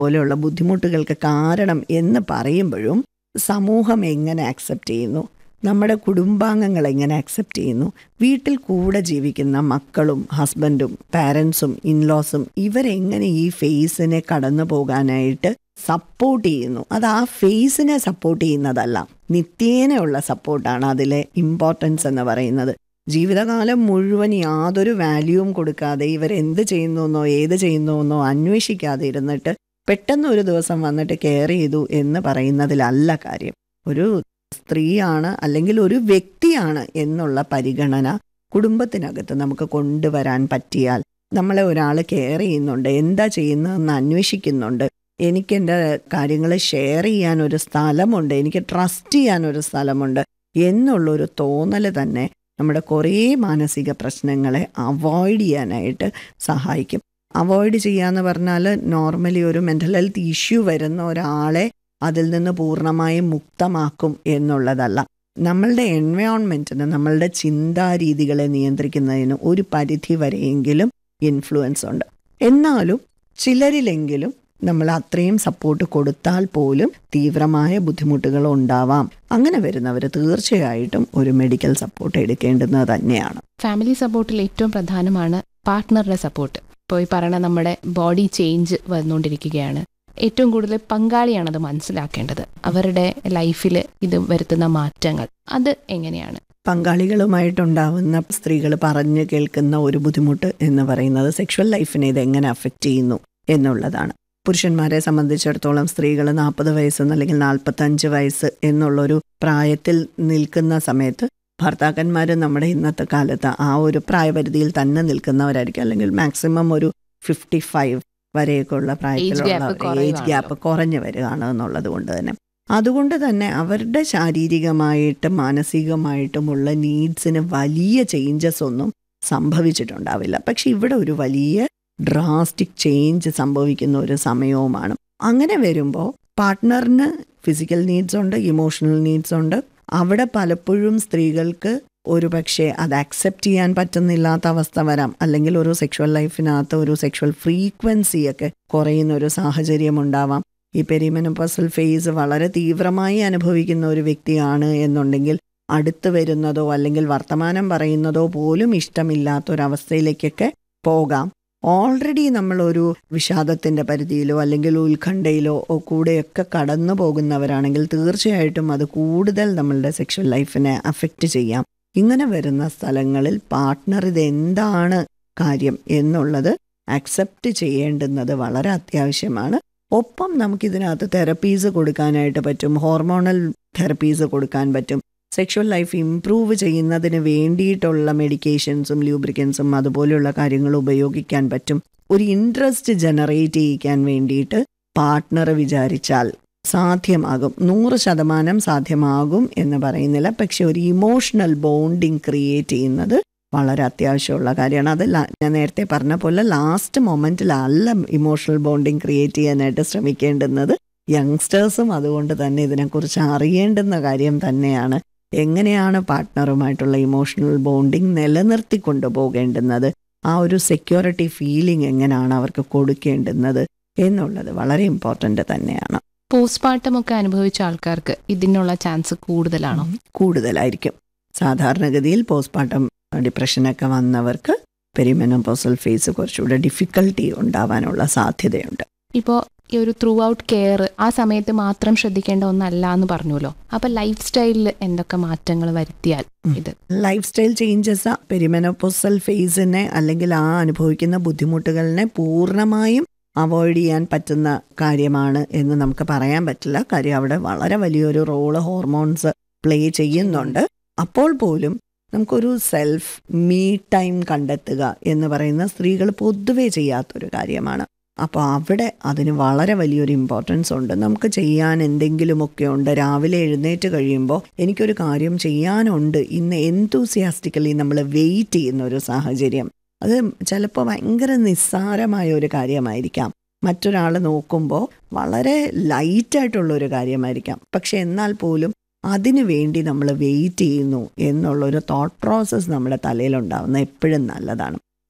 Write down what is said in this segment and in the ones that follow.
പോലെയുള്ള ബുദ്ധിമുട്ടുകൾക്ക് കാരണം എന്ന് പറയുമ്പോഴും സമൂഹം എങ്ങനെ ആക്സെപ്റ്റ് ചെയ്യുന്നു നമ്മുടെ കുടുംബാംഗങ്ങൾ എങ്ങനെ ആക്സെപ്റ്റ് ചെയ്യുന്നു വീട്ടിൽ കൂടെ ജീവിക്കുന്ന മക്കളും ഹസ്ബൻഡും പാരൻസും ഇൻലോസും ഇവരെങ്ങനെ ഈ ഫേസിനെ കടന്നു പോകാനായിട്ട് സപ്പോർട്ട് ചെയ്യുന്നു അത് ആ ഫേസിനെ സപ്പോർട്ട് ചെയ്യുന്നതല്ല നിത്യേനയുള്ള സപ്പോർട്ടാണ് അതിലെ ഇമ്പോർട്ടൻസ് എന്ന് പറയുന്നത് ജീവിതകാലം മുഴുവൻ യാതൊരു വാല്യൂവും കൊടുക്കാതെ ഇവരെന്ത് ചെയ്യുന്നുവെന്നോ ഏത് ചെയ്യുന്നുവെന്നോ അന്വേഷിക്കാതെ ഇരുന്നിട്ട് പെട്ടെന്ന് ഒരു ദിവസം വന്നിട്ട് കെയർ ചെയ്തു എന്ന് പറയുന്നതിലല്ല കാര്യം ഒരു സ്ത്രീയാണ് അല്ലെങ്കിൽ ഒരു വ്യക്തിയാണ് എന്നുള്ള പരിഗണന കുടുംബത്തിനകത്ത് നമുക്ക് കൊണ്ടുവരാൻ പറ്റിയാൽ നമ്മളെ ഒരാൾ കെയർ ചെയ്യുന്നുണ്ട് എന്താ ചെയ്യുന്നതെന്ന് അന്വേഷിക്കുന്നുണ്ട് എനിക്ക് എൻ്റെ കാര്യങ്ങൾ ഷെയർ ചെയ്യാൻ ഒരു സ്ഥലമുണ്ട് എനിക്ക് ട്രസ്റ്റ് ചെയ്യാൻ ഒരു സ്ഥലമുണ്ട് എന്നുള്ളൊരു തോന്നൽ തന്നെ നമ്മുടെ കുറേ മാനസിക പ്രശ്നങ്ങളെ അവോയ്ഡ് ചെയ്യാനായിട്ട് സഹായിക്കും അവോയ്ഡ് ചെയ്യാന്ന് പറഞ്ഞാൽ നോർമലി ഒരു മെൻ്റൽ ഹെൽത്ത് ഇഷ്യൂ വരുന്ന ഒരാളെ അതിൽ നിന്ന് പൂർണ്ണമായും മുക്തമാക്കും എന്നുള്ളതല്ല നമ്മളുടെ എൻവയോൺമെൻറ്റിന് നമ്മളുടെ ചിന്താരീതികളെ നിയന്ത്രിക്കുന്നതിന് ഒരു പരിധി വരെയെങ്കിലും ഇൻഫ്ലുവൻസ് ഉണ്ട് എന്നാലും ചിലരിലെങ്കിലും നമ്മൾ അത്രയും സപ്പോർട്ട് കൊടുത്താൽ പോലും തീവ്രമായ ബുദ്ധിമുട്ടുകൾ ഉണ്ടാവാം അങ്ങനെ വരുന്നവർ തീർച്ചയായിട്ടും ഒരു മെഡിക്കൽ സപ്പോർട്ട് എടുക്കേണ്ടുന്നത് തന്നെയാണ് ഫാമിലി സപ്പോർട്ടിൽ ഏറ്റവും പ്രധാനമാണ് പാർട്ട്ണറുടെ സപ്പോർട്ട് ഇപ്പോൾ ഈ പറയണ നമ്മുടെ ബോഡി ചേഞ്ച് വന്നുകൊണ്ടിരിക്കുകയാണ് ഏറ്റവും കൂടുതൽ പങ്കാളിയാണ് അത് മനസ്സിലാക്കേണ്ടത് അവരുടെ ലൈഫിൽ ഇത് വരുത്തുന്ന മാറ്റങ്ങൾ അത് എങ്ങനെയാണ് പങ്കാളികളുമായിട്ടുണ്ടാവുന്ന സ്ത്രീകൾ പറഞ്ഞു കേൾക്കുന്ന ഒരു ബുദ്ധിമുട്ട് എന്ന് പറയുന്നത് സെക്ഷൽ ലൈഫിനെ ഇത് എങ്ങനെ അഫക്റ്റ് ചെയ്യുന്നു എന്നുള്ളതാണ് പുരുഷന്മാരെ സംബന്ധിച്ചിടത്തോളം സ്ത്രീകൾ നാൽപ്പത് വയസ്സെന്ന് അല്ലെങ്കിൽ നാൽപ്പത്തഞ്ച് വയസ്സ് എന്നുള്ളൊരു പ്രായത്തിൽ നിൽക്കുന്ന സമയത്ത് ഭർത്താക്കന്മാർ നമ്മുടെ ഇന്നത്തെ കാലത്ത് ആ ഒരു പ്രായപരിധിയിൽ തന്നെ നിൽക്കുന്നവരായിരിക്കും അല്ലെങ്കിൽ മാക്സിമം ഒരു ഫിഫ്റ്റി ഫൈവ് വരെയൊക്കെയുള്ള പ്രായത്തിലുള്ള ഏജ് കുറയുവാണല്ലോ. ഗ്യാപ്പ് കുറഞ്ഞു വരികയാണ് എന്നുള്ളത് കൊണ്ട് തന്നെ അതുകൊണ്ട് തന്നെ അവരുടെ ശാരീരികമായിട്ടും മാനസികമായിട്ടുമുള്ള നീഡ്സിന് വലിയ ചേഞ്ചസ് ഒന്നും സംഭവിച്ചിട്ടുണ്ടാവില്ല പക്ഷെ ഇവിടെ ഒരു വലിയ ഡ്രാസ്റ്റിക് ചേഞ്ച് സംഭവിക്കുന്ന ഒരു സമയവുമാണ് അങ്ങനെ വരുമ്പോൾ പാർട്ട്ണറിന് ഫിസിക്കൽ നീഡ്സ് ഉണ്ട് ഇമോഷണൽ നീഡ്സ് ഉണ്ട് അവിടെ പലപ്പോഴും സ്ത്രീകൾക്ക് ഒരു പക്ഷേ അത് അക്സെപ്റ്റ് ചെയ്യാൻ പറ്റുന്നില്ലാത്ത അവസ്ഥ വരാം അല്ലെങ്കിൽ ഒരു സെക്ഷൽ ലൈഫിനകത്ത് ഒരു സെക്ഷൽ ഫ്രീക്വൻസി ഒക്കെ കുറയുന്ന ഒരു സാഹചര്യം ഉണ്ടാവാം ഈ പെരിമെനോപ്പസൽ ഫേസ് വളരെ തീവ്രമായി അനുഭവിക്കുന്ന ഒരു വ്യക്തിയാണ് എന്നുണ്ടെങ്കിൽ അടുത്ത് വരുന്നതോ അല്ലെങ്കിൽ വർത്തമാനം പറയുന്നതോ പോലും ഇഷ്ടമില്ലാത്തൊരവസ്ഥയിലേക്കൊക്കെ പോകാം ഓൾറെഡി നമ്മളൊരു വിഷാദത്തിൻ്റെ പരിധിയിലോ അല്ലെങ്കിൽ ഉത്കണ്ഠയിലോ ഓ കൂടെയൊക്കെ കടന്നു പോകുന്നവരാണെങ്കിൽ തീർച്ചയായിട്ടും അത് കൂടുതൽ നമ്മളുടെ സെക്ഷൽ ലൈഫിനെ അഫക്റ്റ് ചെയ്യാം ഇങ്ങനെ വരുന്ന സ്ഥലങ്ങളിൽ പാർട്ട്ണർ ഇതെന്താണ് കാര്യം എന്നുള്ളത് അക്സെപ്റ്റ് ചെയ്യേണ്ടുന്നത് വളരെ അത്യാവശ്യമാണ് ഒപ്പം നമുക്കിതിനകത്ത് തെറപ്പീസ് കൊടുക്കാനായിട്ട് പറ്റും ഹോർമോണൽ തെറപ്പീസ് കൊടുക്കാൻ പറ്റും സെക്ഷൽ ലൈഫ് ഇംപ്രൂവ് ചെയ്യുന്നതിന് വേണ്ടിയിട്ടുള്ള മെഡിക്കേഷൻസും ലൂബ്രിക്കൻസും അതുപോലെയുള്ള കാര്യങ്ങൾ ഉപയോഗിക്കാൻ പറ്റും ഒരു ഇൻട്രസ്റ്റ് ജനറേറ്റ് ചെയ്യിക്കാൻ വേണ്ടിയിട്ട് പാർട്ട്ണർ വിചാരിച്ചാൽ സാധ്യമാകും നൂറ് ശതമാനം സാധ്യമാകും എന്ന് പറയുന്നില്ല പക്ഷെ ഒരു ഇമോഷണൽ ബോണ്ടിങ് ക്രിയേറ്റ് ചെയ്യുന്നത് വളരെ അത്യാവശ്യമുള്ള കാര്യമാണ് അത് ല- ഞാൻ നേരത്തെ പറഞ്ഞ പോലെ ലാസ്റ്റ് മൊമെന്റിലല്ല ഇമോഷണൽ ബോണ്ടിങ് ക്രിയേറ്റ് ചെയ്യാനായിട്ട് ശ്രമിക്കേണ്ടുന്നത് യങ്സ്റ്റേഴ്സും അതുകൊണ്ട് തന്നെ ഇതിനെക്കുറിച്ച് അറിയേണ്ടുന്ന കാര്യം തന്നെയാണ് എങ്ങനെയാണ് പാർട്ട്ണറുമായിട്ടുള്ള ഇമോഷണൽ ബോണ്ടിങ് നിലനിർത്തി കൊണ്ടുപോകേണ്ടുന്നത് ആ ഒരു സെക്യൂരിറ്റി ഫീലിംഗ് എങ്ങനെയാണ് അവർക്ക് കൊടുക്കേണ്ടുന്നത് എന്നുള്ളത് വളരെ ഇമ്പോർട്ടൻ്റ് തന്നെയാണ് പോസ്റ്റ്മോർട്ടം ഒക്കെ അനുഭവിച്ച ആൾക്കാർക്ക് ഇതിനുള്ള ചാൻസ് കൂടുതലാണോ കൂടുതലായിരിക്കും സാധാരണഗതിയിൽ പോസ്റ്റ്മോർട്ടം ഡിപ്രഷനൊക്കെ വന്നവർക്ക് പെരിമെനോപോസൽ ഫേസ് കുറച്ചുകൂടെ ഡിഫിക്കൽട്ടി ഉണ്ടാവാനുള്ള സാധ്യതയുണ്ട് ഇപ്പോൾ ഈ ഒരു ത്രൂ ഔട്ട് കെയർ ആ സമയത്ത് മാത്രം ശ്രദ്ധിക്കേണ്ട ഒന്നല്ല എന്ന് പറഞ്ഞല്ലോ അപ്പൊ ലൈഫ് സ്റ്റൈലിൽ എന്തൊക്കെ മാറ്റങ്ങൾ വരുത്തിയാൽ ഉം. ഇത് ലൈഫ് സ്റ്റൈൽ ചേഞ്ചസ് പെരിമെനോപോസൽ ഫേസിനെ അല്ലെങ്കിൽ ആ അനുഭവിക്കുന്ന ബുദ്ധിമുട്ടുകളിനെ പൂർണ്ണമായും അവോയ്ഡ് ചെയ്യാൻ പറ്റുന്ന കാര്യമാണ് എന്ന് നമുക്ക് പറയാൻ പറ്റില്ല കാര്യം അവിടെ വളരെ വലിയൊരു റോള് ഹോർമോൺസ് പ്ലേ ചെയ്യുന്നുണ്ട് അപ്പോൾ പോലും നമുക്കൊരു സെൽഫ് മീ ടൈം കണ്ടെത്തുക എന്ന് പറയുന്ന സ്ത്രീകൾ പൊതുവേ ചെയ്യാത്തൊരു കാര്യമാണ് അപ്പോൾ അവിടെ അതിന് വളരെ വലിയൊരു ഇമ്പോർട്ടൻസ് ഉണ്ട് നമുക്ക് ചെയ്യാൻ എന്തെങ്കിലുമൊക്കെ ഉണ്ട് രാവിലെ എഴുന്നേറ്റ് കഴിയുമ്പോൾ എനിക്കൊരു കാര്യം ചെയ്യാനുണ്ട് ഇന്ന് എന്തൂസിയാസ്റ്റിക്കലി നമ്മൾ വെയിറ്റ് ചെയ്യുന്ന ഒരു സാഹചര്യം അത് ചിലപ്പോൾ ഭയങ്കര നിസ്സാരമായ ഒരു കാര്യമായിരിക്കാം മറ്റൊരാൾ നോക്കുമ്പോൾ വളരെ ലൈറ്റായിട്ടുള്ള ഒരു കാര്യമായിരിക്കാം പക്ഷെ എന്നാൽ പോലും അതിനു വേണ്ടി നമ്മൾ വെയിറ്റ് ചെയ്യുന്നു എന്നുള്ളൊരു തോട്ട് പ്രോസസ്സ് നമ്മുടെ തലയിലുണ്ടാവുന്ന എപ്പോഴും നല്ലതാണ്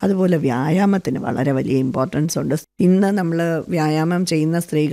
അതുപോലെ വ്യായാമത്തിന് വളരെ വലിയ ഇമ്പോർട്ടൻസ് ഉണ്ട് ഇന്ന് നമ്മൾ വ്യായാമം ചെയ്യുന്ന സ്ത്രീകൾ